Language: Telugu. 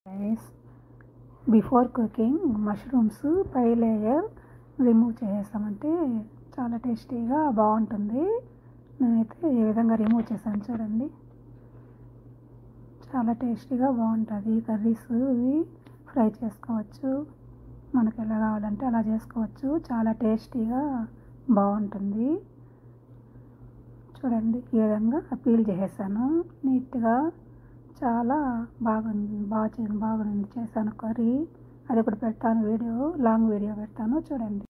రైస్ బిఫోర్ కుకింగ్ మష్రూమ్స్ పై లేయర్ రిమూవ్ చేసేస్తామంటే చాలా టేస్టీగా బాగుంటుంది నేనైతే ఏ విధంగా రిమూవ్ చేశాను చూడండి చాలా టేస్టీగా బాగుంటుంది కర్రీస్ ఇవి ఫ్రై చేసుకోవచ్చు మనకు ఎలా కావాలంటే అలా చేసుకోవచ్చు చాలా టేస్టీగా బాగుంటుంది చూడండి ఈ విధంగా పీల్ చేసేసాను నీట్గా చాలా బాగుంది బాగా బాగుంది చేశాను కర్రీ అది కూడా పెడతాను వీడియో లాంగ్ వీడియో పెడతాను చూడండి